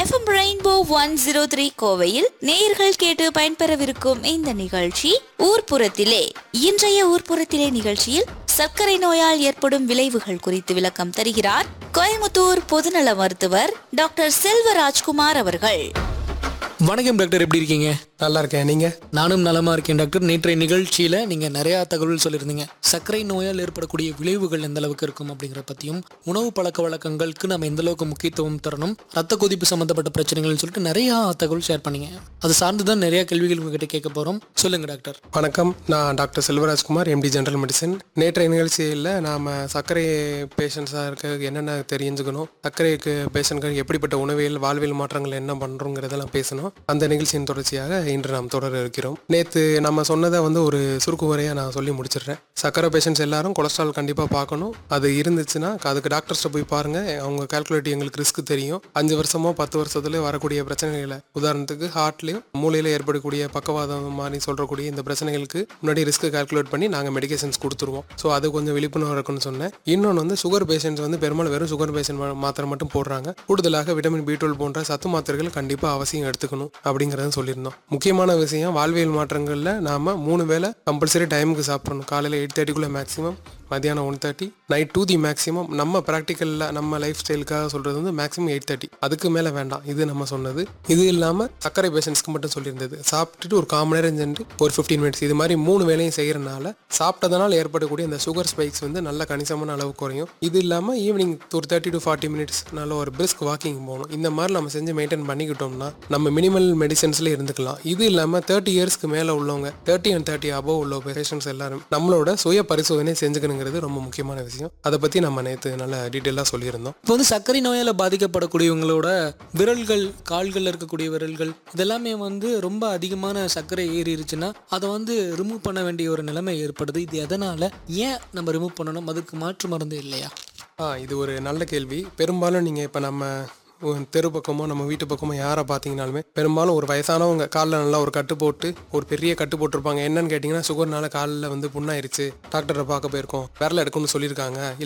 FM rainbow one zero three கோவையில் நேயர்கள் கேட்டு பயன்பெறவிருக்கும் இந்த நிகழ்ச்சி ஊர்ப்புறத்திலே இன்றைய ஊர்ப்புறத்திலே நிகழ்ச்சியில் சர்க்கரை நோயால் ஏற்படும் விளைவுகள் குறித்து விளக்கம் தருகிறார் கோயமுத்தூர் பொதுநல மருத்துவர் டாக்டர் செல்வராஜ்குமார் அவர்கள் வணக்கம் டாக்டர் எப்படி இருக்கீங்க நல்லா இருக்கேன் நீங்க நானும் நலமா இருக்கேன் டாக்டர் நேற்றைய நிகழ்ச்சியில நீங்க நிறைய தகவல் சொல்லியிருந்தீங்க சர்க்கரை நோயால் ஏற்படக்கூடிய விளைவுகள் எந்த அளவுக்கு இருக்கும் அப்படிங்கிற பத்தியும் உணவு பழக்க வழக்கங்களுக்கு நம்ம எந்த அளவுக்கு முக்கியத்துவம் தரணும் ரத்த கொதிப்பு சம்பந்தப்பட்ட பிரச்சனைகள்னு சொல்லிட்டு நிறைய தகவல் ஷேர் பண்ணீங்க அது சார்ந்து தான் நிறைய கேள்விகள் உங்ககிட்ட கேட்க போறோம் சொல்லுங்க டாக்டர் வணக்கம் நான் doctor Selvarajkumar MD general medicine நேற்றைய நிகழ்ச்சியில் நாம் சர்க்கரை பேஷண்ட்ஸாக இருக்க என்னென்ன தெரிஞ்சுக்கணும் சர்க்கரைக்கு பேஷண்ட்கள் எப்படிப்பட்ட உணவியல் வாழ்வியல் மாற்றங்கள் என்ன பண்ணுறோங்கிறதெல்லாம் பேசணும் அந்த நிகழ்ச்சியின் தொடர்ச்சியாக இன்று நாம் தொடர இருக்கிறோம் நேற்று நம்ம சொன்னதை வந்து ஒரு சுருக்கு உரையாக நான் சொல்லி முடிச்சிடுறேன் சர்க்கரை பேஷண்ட்ஸ் எல்லாரும் கொலஸ்ட்ரால் கண்டிப்பாக பார்க்கணும் அது இருந்துச்சுன்னா அதுக்கு டாக்டர்ஸ்ட்ட போய் பாருங்கள் அவங்க கால்குலேட் எங்களுக்கு ரிஸ்க் தெரியும் அஞ்சு வருஷமோ பத்து வருஷத்துல வரக்கூடிய பிரச்சனைகளை உதாரணத்துக்கு ஹார்ட்லேயும் மூளையில் ஏற்படக்கூடிய பக்கவாதம் மாதிரி சொல்றக்கூடிய இந்த பிரச்சனைகளுக்கு முன்னாடி ரிஸ்க் கால்குலேட் பண்ணி நாங்கள் மெடிகேஷன்ஸ் கொடுத்துருவோம் ஸோ அது கொஞ்சம் விழிப்புணர்வு இருக்குன்னு சொன்னேன் இன்னொன்று வந்து சுகர் பேஷண்ட்ஸ் வந்து பெரும்பாலும் வெறும் சுகர் பேஷண்ட் மாத்திரை மட்டும் போடுறாங்க கூடுதலாக விட்டமின் பி டுவெல் போன்ற சத்து மாத்திரைகள் கண்டிப்பாக அவசியம் எடுத்துக்கணும் அப்படிங்கிறத சொல்லியிருந்தோம் முக்கியமான விஷயம் வாழ்வியல் மாற்றங்களில் நாம மூணு வேளை கம்பல்சரி டைமுக்கு சாப்பிடணும் காலையில் எயிட் தேர்ட்டிக்குள்ளே மேக்ஸிமம் மதியானம் one thirty night to the maximum நம்ம ப்ராக்டிக்கலில் நம்ம லைஃப் ஸ்டைலுக்காக சொல்கிறது வந்து மேக்ஸிமம் எயிட் தேர்ட்டி அதுக்கு மேலே வேண்டாம் இது நம்ம சொன்னது இது இல்லாமல் சர்க்கரை பேஷண்ட்ஸ்க்கு மட்டும் சொல்லியிருந்தது சாப்பிட்டுட்டு ஒரு கால் மணி நேரம் சென்று ஒரு ஃபிஃப்டீன் மினிட்ஸ் இது மாதிரி மூணு வேலையும் செய்கிறனால சாப்பிட்டதனால் ஏற்படக்கூடிய இந்த சுகர் ஸ்பைக்ஸ் வந்து நல்ல கணிசமான அளவு குறையும் இது இல்லாமல் ஈவினிங் ஒரு தேர்ட்டி டு ஃபார்ட்டி மினிட்ஸ் நல்ல ஒரு பிரிஸ்க் வாக்கிங் போகணும் இந்த மாதிரி நம்ம செஞ்சு மெயின்டைன் பண்ணிக்கிட்டோம்னா நம்ம மினிமல் மெடிசன்ஸ்ல இருந்துக்கலாம் இது இல்லாமல் தேர்ட்டி இயர்ஸ்க்கு மேலே உள்ளவங்க தேர்ட்டி அண்ட் தேர்ட்டி அபோவ் உள்ள பேஷண்ட்ஸ் எல்லாரும் நம்மளோட சுய பரிசோதனை செஞ்சுக்கணுங்கிறது ரொம்ப முக்கியமான விஷயம் அதை பற்றி நம்ம நேற்று நல்ல டீட்டெயிலாக சொல்லியிருந்தோம் இப்போ வந்து சர்க்கரை நோயால் பாதிக்கப்படக்கூடியவங்களோட விரல்கள் கால்களில் இருக்கக்கூடிய விரல்கள் இதெல்லாமே வந்து ரொம்ப அதிகமான சர்க்கரை ஏறிடுச்சுன்னா அதை வந்து ரிமூவ் பண்ண வேண்டிய ஒரு நிலைமை ஏற்படுது இது எதனால ஏன் நம்ம ரிமூவ் பண்ணணும் அதுக்கு மாற்று மருந்து இல்லையா ஆ இது ஒரு நல்ல கேள்வி பெரும்பாலும் நீங்கள் இப்போ நம்ம உம், தெரு பக்கமோ நம்ம வீட்டு பக்கமோ யாரை பார்த்தீங்கனாலுமே பெரும்பாலும் ஒரு வயசானவங்க காலில் நல்லா ஒரு கட்டு போட்டு ஒரு பெரிய கட்டு போட்டிருப்பாங்க என்னன்னு கேட்டிங்கன்னா சுகர்னால காலில் வந்து புண்ணாயிருச்சு டாக்டரை பார்க்க போயிருக்கோம் விரல எடுக்கணும்னு சொல்லியிருக்காங்க